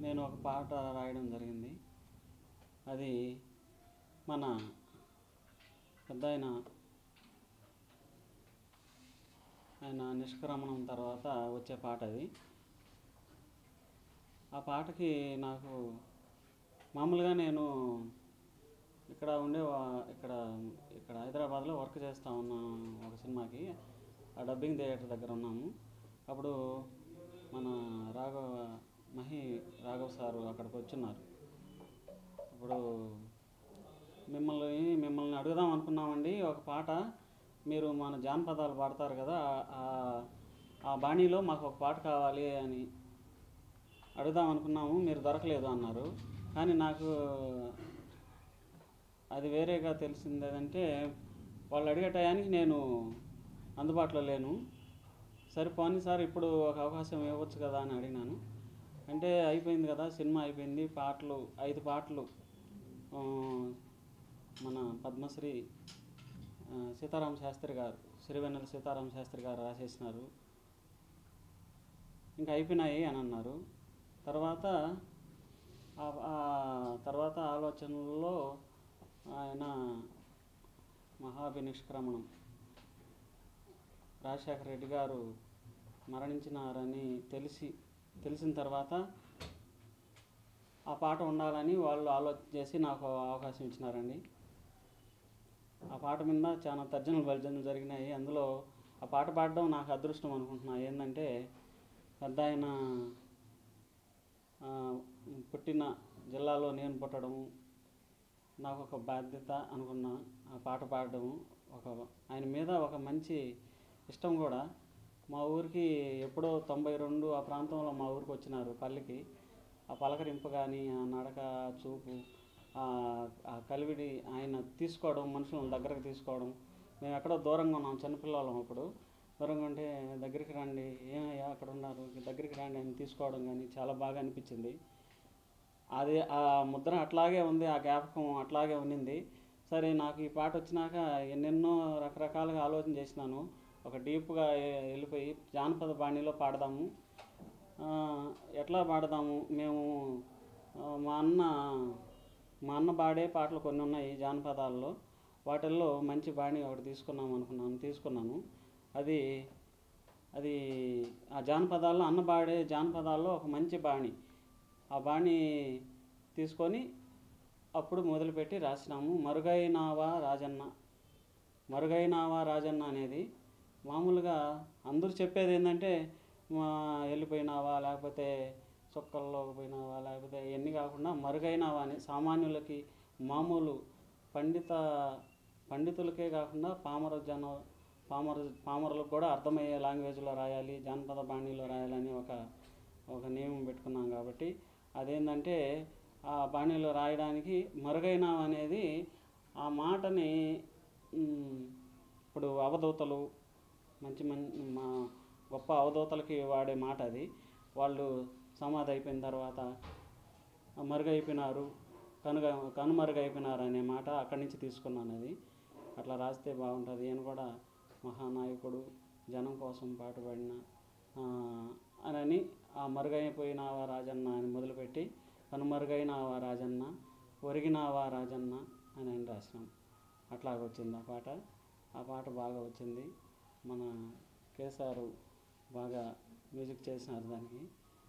నేను ఒక పాట రాయడం జరిగింది అది మన పెద్ద ఆయన ఆయన నిష్క్రమణం తర్వాత వచ్చే పాట అది ఆ పాటకి నాకు మామూలుగా నేను ఇక్కడ ఉండే వా- ఇక్కడ ఇక్కడ హైదరాబాద్లో వర్క్ చేస్తూ ఉన్నాను ఒక సినిమాకి ఆ డబ్బింగ్ థియేటర్ దగ్గర ఉన్నాము అప్పుడు మన రాఘవ మహి రాఘవ్ సారు అక్కడికి వచ్చున్నారు ఇప్పుడు మిమ్మల్ని మిమ్మల్ని అడుగుదాం అనుకున్నామండి ఒక పాట మీరు మన జానపదాలు పాడతారు కదా ఆ- ఆ బాణీలో మాకు ఒక పాట కావాలి అని అడుగుదాం అనుకున్నాము మీరు దొరకలేదు అన్నారు కానీ నాకు అది వేరేగా తెలిసింది ఏదంటే వాళ్ళు అడిగే టయానికి నేను అందుబాటులో లేను సరే పోనీ సార్ ఇప్పుడు ఒక అవకాశం ఇవ్వచ్చు కదా అని అడిగినాను అంటే అయిపోయింది కదా సినిమా అయిపోయింది పాటలు ఐదు పాటలు ఆ, మన పద్మశ్రీ ఆ, సీతారామ శాస్త్రి గారు సిరివెన్నెల సీతారామ శాస్త్రి గారు రాసేసినారు ఇంకా అయిపోయినాయి అని అన్నారు తర్వాత ఆ- ఆ తర్వాత ఆలోచనల్లో ఆయన మహాభినిష్క్రమణం రాజశేఖర రెడ్డి గారు మరణించినారని తెలిసి తెలిసిన తర్వాత ఆ పాట ఉండాలని వాళ్ళు ఆలోచన చేసి నాకు అవకాశం ఇచ్చినారండి ఆ పాట మీద చాలా తర్జనలు భర్జనలు జరిగినాయి అందులో ఆ పాట పాడడం నాకు అదృష్టం అనుకుంటున్నా ఏంటంటే పెద్ద ఆయన ఆ, పుట్టిన జిల్లాలో నేను పుట్టడం నాకు ఒక బాధ్యత అనుకున్నా ఆ పాట పాడడం ఒక ఆయన మీద ఒక మంచి ఇష్టం కూడా మా ఊరికి ఎప్పుడో తొంభై రెండు ఆ ప్రాంతంలో మా ఊరికి వచ్చినారు పల్లెకి ఆ పలకరింపు కానీ ఆ నడక ఆ చూపు ఆ ఆ కలివిడి ఆయన తీసుకోవడం మనుషులను దగ్గరకు తీసుకోవడం మేము ఎక్కడో దూరంగా ఉన్నాం చిన్నపిల్లలం అప్పుడు దూరంగా ఉంటే దగ్గరికి రండి ఏమయ్యా అక్కడ ఉన్నారు దగ్గరికి రండి అని తీసుకోవడం కానీ చాలా బాగా అనిపించింది అది ఆ ముద్ర అట్లాగే ఉంది ఆ జ్ఞాపకం అట్లాగే ఉన్నింది సరే నాకు ఈ పాట వచ్చినాక ఎన్నెన్నో రకరకాలుగా ఆలోచన చేసినాను ఒక డీప్గా ఎ- వెళ్ళిపోయి జానపద బాణీలో పాడదాము ఆ, ఎట్లా పాడదాము మేము ఆ, మా అన్న మా అన్న పాడే పాటలు కొన్ని ఉన్నాయి జానపదాల్లో వాటిల్లో మంచి బాణీ ఒకటి తీసుకున్నాం అనుకున్నాను తీసుకున్నాను అది అది ఆ జానపదాల్లో అన్న పాడే జానపదాల్లో ఒక మంచి బాణి ఆ బాణి తీసుకొని అప్పుడు మొదలుపెట్టి రాసినాము మరుగైనావా రాజన్న మరుగైనావా రాజన్న అనేది మామూలుగా అందరూ చెప్పేది ఏంటంటే మా వెళ్ళిపోయినావా లేకపోతే చొక్కల్లోకి పోయినావా లేకపోతే ఇవన్నీ కాకుండా మరుగైనావా అని సామాన్యులకి మామూలు పండిత పండితులకే కాకుండా పామర జన పామర పామరులకు కూడా అర్థమయ్యే లాంగ్వేజ్లో రాయాలి జానపద బాణీలో రాయాలని ఒక ఒక నియమం పెట్టుకున్నాం కాబట్టి అదేంటంటే ఆ బాణీలో రాయడానికి మరుగైన అనేది ఆ మాటని మ్, ఇప్పుడు అవధూతలు మంచి మం మా గొప్ప అవధూతలకి వాడే మాట అది వాళ్ళు సమాధి అయిపోయిన తర్వాత మరుగైపోయినారు కనుగ కనుమరుగైపోయినారు అనే మాట అక్కడి నుంచి తీసుకున్నాను అది అట్లా రాస్తే బాగుంటుంది ఈయన కూడా మహానాయకుడు జనం కోసం పాటుపడిన ఆ, అని ఆ మరుగైపోయినావా రాజన్న అని మొదలుపెట్టి కనుమరుగైనావా రాజన్న ఒరిగినావా రాజన్న అని ఆయన రాసినాం అట్లాగ వచ్చింది ఆ పాట ఆ పాట బాగా వచ్చింది మన కేసారు బాగా మ్యూజిక్ చేసినారు దానికి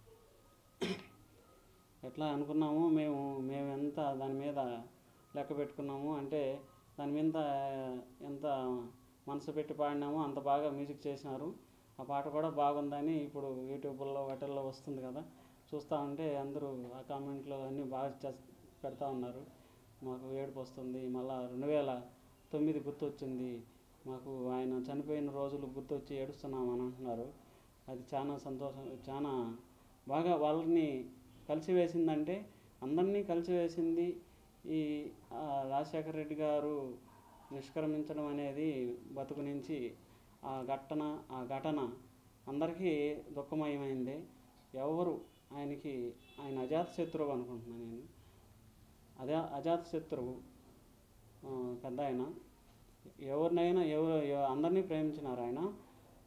ఎట్లా అనుకున్నాము మేము మేము ఎంత దాని మీద లెక్క పెట్టుకున్నాము అంటే దాని మీద ఎంత మనసు పెట్టి పాడినామో అంత బాగా మ్యూజిక్ చేసినారు ఆ పాట కూడా బాగుందని ఇప్పుడు యూట్యూబ్లో వాటిల్లో వస్తుంది కదా చూస్తూ ఉంటే అందరూ ఆ కామెంట్లో అన్నీ బాగా చేస్- పెడతా ఉన్నారు మాకు ఏడుపు వస్తుంది మళ్ళా రెండు వేల తొమ్మిది గుర్తొచ్చింది మాకు ఆయన చనిపోయిన రోజులు గుర్తొచ్చి ఏడుస్తున్నాం అని అంటున్నారు అది చాలా సంతోషం చాలా బాగా వాళ్ళని కలిసివేసిందంటే అందరినీ కలిసివేసింది ఈ ఆ, రాజశేఖర రెడ్డి గారు నిష్క్రమించడం అనేది బతుకు నుంచి ఆ ఘటన ఆ ఘటన అందరికీ దుఃఖమయమైంది ఎవరు ఆయనకి ఆయన అజాత శత్రువు అనుకుంటున్నాను నేను అదే అజాత శత్రువు ఆ, పెద్ద ఆయన ఎవరినైనా ఎవరు ఎవ- అందరినీ ప్రేమించినారు ఆయన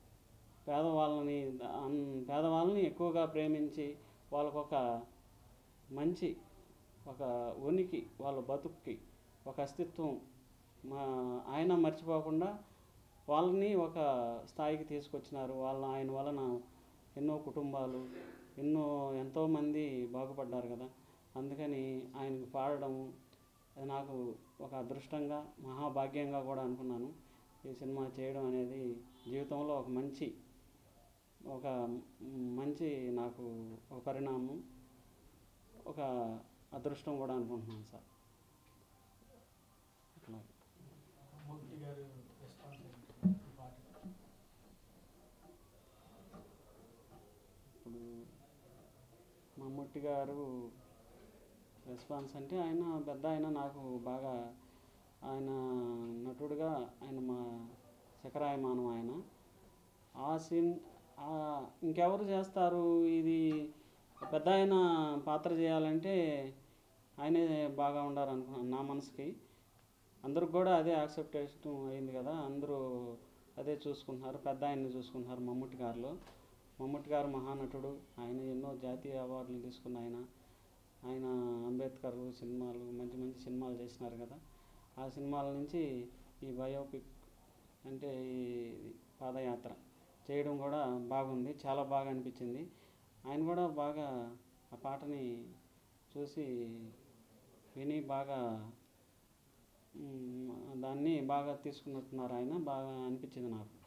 పేదవాళ్ళని అన్- పేదవాళ్ళని ఎక్కువగా ప్రేమించి వాళ్ళకొక మంచి ఒక ఉనికి వాళ్ళ బతుక్కి ఒక అస్తిత్వం మా ఆయన మర్చిపోకుండా వాళ్ళని ఒక స్థాయికి తీసుకొచ్చినారు వాళ్ళ ఆయన వలన ఎన్నో కుటుంబాలు ఎన్నో ఎంతోమంది బాగుపడ్డారు కదా అందుకని ఆయనకు పాడడం అది నాకు ఒక అదృష్టంగా మహాభాగ్యంగా కూడా అనుకున్నాను ఈ సినిమా చేయడం అనేది జీవితంలో ఒక మంచి ఒక మంచి నాకు ఒక పరిణామం ఒక అదృష్టం కూడా అనుకుంటున్నాను సార్ అట్లా మూర్తి గారు రెస్పాన్స్ ఏంటి ఈ పాటకి ఇప్పుడు మమ్ముట్టి గారు రెస్పాన్స్ అంటే ఆయన పెద్ద ఆయన నాకు బాగా ఆయన నటుడుగా ఆయన మా శకరాయమానం ఆయన ఆ సీన్ ఆ- ఇంకెవరు చేస్తారు ఇది పెద్ద ఆయన పాత్ర చేయాలంటే ఆయనే బాగా ఉండాలి అనుకున్నాను నా మనసుకి అందరికి కూడా అదే యాక్సెప్టేషన్ అయింది కదా అందరూ అదే చూసుకుంటున్నారు పెద్ద ఆయన్ని చూసుకుంటున్నారు మమ్ముట్టి గారిలో మమ్ముట్టి గారు మహానటుడు ఆయన ఎన్నో జాతీయ అవార్డులు తీసుకున్న ఆయన ఆయన అంబేద్కర్ సినిమాలు మంచి మంచి సినిమాలు చేసినారు కదా ఆ సినిమాల నుంచి ఈ బయోపిక్ అంటే ఈ పాదయాత్ర చేయడం కూడా బాగుంది చాలా బాగా అనిపించింది ఆయన కూడా బాగా ఆ పాటని చూసి విని బాగా మ్, దాన్ని బాగా తీసుకున్నట్టున్నారు ఆయన బాగా అనిపించింది నాకు